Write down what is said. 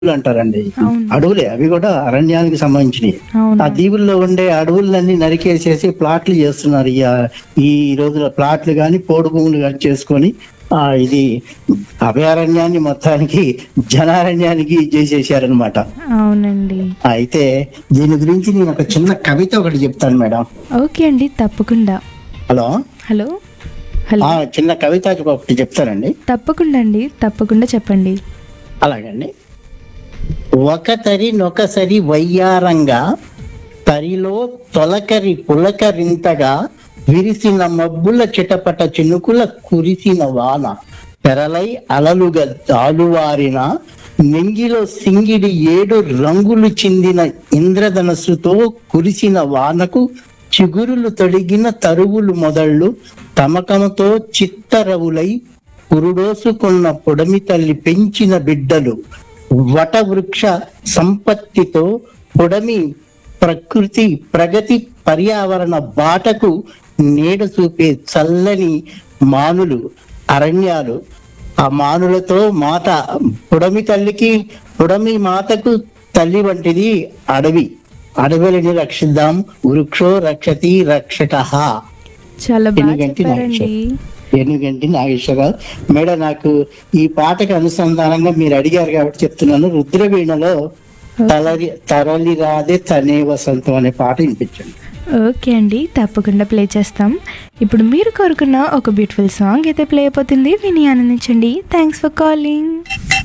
దీవులు అంటారండి అవును. అడవులే అవి కూడా అరణ్యానికి సంబంధించినవి ఆ అవును దీవుల్లో ఉండే అడవులన్నీ నరికేసేసి ప్లాట్లు చేస్తున్నారు ఈ ఈ రోజుల ప్లాట్లు కానీ పోడు భూములు కానీ చేసుకొని ఆ ఇది అభయారణ్యాన్ని మొత్తానికి జనారణ్యానికి చేసేసారనమాట అవునండి అయితే దీని గురించి నేను ఒక చిన్న కవిత ఒకటి చెప్తాను మేడం ఓకే అండి తప్పకుండా హలో హలో హలో ఆ చిన్న కవిత ఒకటి చెప్తానండి తప్పకుండా అండి తప్పకుండా చెప్పండి అలాగండి ఒక తరి నొకసరి వయ్యారంగా తరిలో తొలకరి పులకరింతగా విరిసిన మబ్బుల చిటపట చినుకుల కురిసిన వాన తెరలై అలలుగా దాలువారిన నెంగిలో సింగిడి ఏడు రంగులు చిందిన ఇంద్రధనస్సుతో కురిసిన వానకు చిగురులు తొడిగిన తరువులు మొదళ్ళు తమకముతో చిత్తరవులై పురుడోసుకున్న పొడమి తల్లి పెంచిన బిడ్డలు వటవృక్ష సంపత్తితో పొడమి ప్రకృతి ప్రగతి పర్యావరణ బాటకు నీడ చూపే చల్లని మానులు అరణ్యాలు ఆ మానులతో మాత పొడమి తల్లికి పొడమి మాతకు తల్లి వంటిది అడవి అడవులని రక్షిద్దాం వృక్షో రక్షతి రక్షక చాలా బాగా ఎందుకంటే నాకు చెప్పారండి ఎందుకంటే నాగేశ్వరరావు మేడం నాకు ఈ పాటకు అనుసంధానంగా మీరు అడిగారు కాబట్టి చెప్తున్నాను రుద్రవీణలో తలరి తరలి రాదే తనే వసంతం అనే పాట వినిపించండి ఓకే అండి తప్పకుండా ప్లే చేస్తాం ఇప్పుడు మీరు కోరుకున్న ఒక బ్యూటిఫుల్ సాంగ్ అయితే ప్లే అయిపోతుంది విని ఆనందించండి థ్యాంక్స్ ఫర్ కాలింగ్